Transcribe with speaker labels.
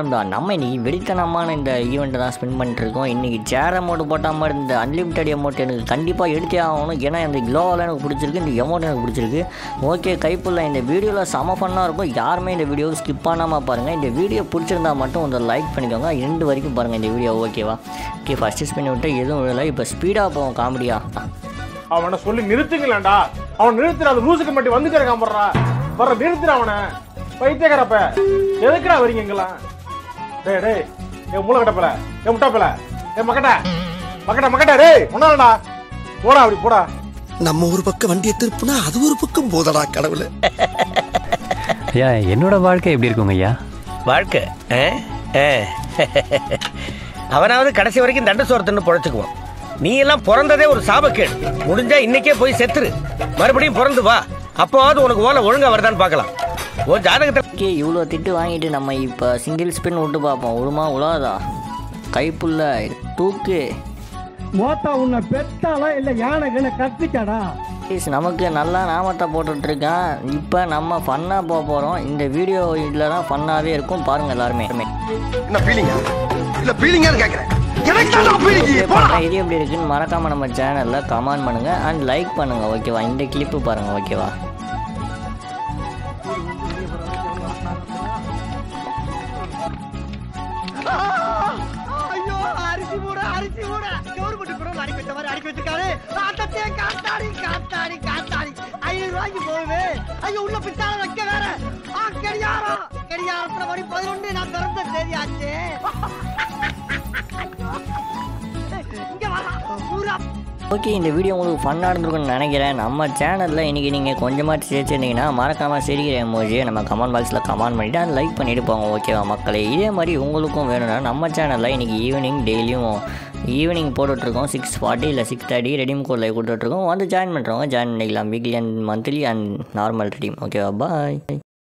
Speaker 1: நண்பா நம்ம இன்னைக்கு வெடித்தனமான இந்த ஈவெண்ட்டை தான் ஸ்பெண்ட் பண்ணிட்டு இருக்கோம் இன்றைக்கி சேர் அமௌண்ட் போட்ட மாதிரி இந்த அன்லிமிட்டட் அமௌண்ட் எனக்கு கண்டிப்பாக எடுத்தே ஆகணும் ஏன்னா இந்த க்ளோவெல்லாம் எனக்கு பிடிச்சிருக்கு இந்த அமௌண்ட் எனக்கு பிடிச்சிருக்கு ஓகே கைப்புள்ள இந்த வீடியோவில் செம ஃபன்னாக இருக்கும் யாருமே இந்த வீடியோவை ஸ்கிப் பண்ணாமல் பாருங்கள் இந்த வீடியோ பிடிச்சிருந்தா மட்டும் கொஞ்சம் லைக் பண்ணிக்கோங்க ரெண்டு வரைக்கும் பாருங்கள் இந்த வீடியோ ஓகேவா ஓகே ஃபஸ்ட்டு ஸ்பின் விட்டு எதுவும் இல்லை இப்போ ஸ்பீடாக போவோம் காமெடியாக
Speaker 2: அவனை சொல்லி நிறுத்துங்களேன்டா அவன் நிறுத்துற அது லூசுக்கு மட்டும் வந்துட்டு இருக்கான் போடுறா வர நிறுத்துற அவனை பைத்தியக்காரப்ப எதுக்குடா வரீங்க இங்கெல்லாம் டேய் டேய் என் மூளை கட்டப்பல என் முட்டாப்பல என் மக்கட்ட மக்கட்ட மக்கட்ட டேய் ஒன்னாடா போடா அப்படி போடா
Speaker 3: நம்ம ஒரு பக்கம் வண்டியை திருப்புனா அது ஒரு பக்கம் போதடா கடவுளே
Speaker 4: ஐயா என்னோட வாழ்க்கை எப்படி இருக்குங்க ஐயா
Speaker 5: வாழ்க்கை ஆ? ஆ. அவனாவது கடைசி வரைக்கும் தண்ட சோரத்துன்னு பொழைச்சுக்குவான் நீ எல்லாம் பிறந்ததே ஒரு சாபக்கேடு முடிஞ்சா இன்னைக்கே போய் செத்துரு மறுபடியும் பிறந்து வா அப்போவாவது உனக்கு ஓலை ஒழுங்கா வருதான்னு பார்க்கலாம் ஓ ஜாதகத்தை
Speaker 1: ஓகே இவ்வளோ திட்டு வாங்கிட்டு நம்ம இப்போ சிங்கிள் ஸ்பின் விட்டு பார்ப்போம் உருமா உலாதா கைப்புள்ள தூக்கு
Speaker 6: மோத்தா உன்னை பெத்தாளா இல்ல யானை கண்ணை கத்திச்சாடா
Speaker 1: ப்ளீஸ் நமக்கு நல்லா நாமத்தை போட்டுட்ருக்கேன் இப்போ நம்ம ஃபன்னாக போக போகிறோம் இந்த வீடியோ இதில் தான் ஃபன்னாகவே இருக்கும் பாருங்கள் எல்லாருமே
Speaker 3: என்ன ஃபீலிங்கா இல்ல ஃபீலிங்கான்னு கேக்குறேன் எனக்கு தான் ஃபீலிங்
Speaker 1: பண்ணுறேன் இது எப்படி இருக்குன்னு மறக்காமல் நம்ம சேனலில் கமெண்ட் பண்ணுங்கள் அண்ட் லைக் பண்ணுங்கள் ஓகேவா இந்த கிளிப்பு பாருங்கள் ஓகேவா
Speaker 6: ஐயோ அரிசி மூட அரிசி மூட கவர்மெண்ட் கூட அடிக்க வச்ச மாதிரி அடிக்க வச்சிருக்காரு ஆட்டத்தே காத்தாடி காத்தாடி காத்தாடி ஐநூறு ரூபாய்க்கு போகுது ஐயோ உள்ள பித்தால வைக்க வேற ஆ கடியாரம் கடியாரத்துல மணி பதினொன்று நான் பிறந்த தேதி ஆச்சு இங்க வரலாம் ஊரா
Speaker 1: ஓகே இந்த வீடியோ உங்களுக்கு ஃபன்னாக இருந்திருக்கும்னு நினைக்கிறேன் நம்ம சேனலில் இன்றைக்கி நீங்கள் கொஞ்சமாக சேர்த்துருந்தீங்கன்னா மறக்காமல் சிரிக்கிற எமோஜியை நம்ம கமெண்ட் பாக்ஸில் கமெண்ட் பண்ணிவிட்டு அண்ட் லைக் பண்ணிட்டு போங்க ஓகேவா மக்களே இதே மாதிரி உங்களுக்கும் வேணும்னா நம்ம சேனலில் இன்றைக்கி ஈவினிங் டெய்லியும் ஈவினிங் போட்டுட்ருக்கோம் சிக்ஸ் ஃபார்ட்டி இல்லை six thirty redeem code live கொடுத்துட்ருக்கோம் வந்து ஜாயின் பண்ணுறவங்க ஜாயின் பண்ணிக்கலாம் weekly and monthly and normal redeem ஓகேவா பாய்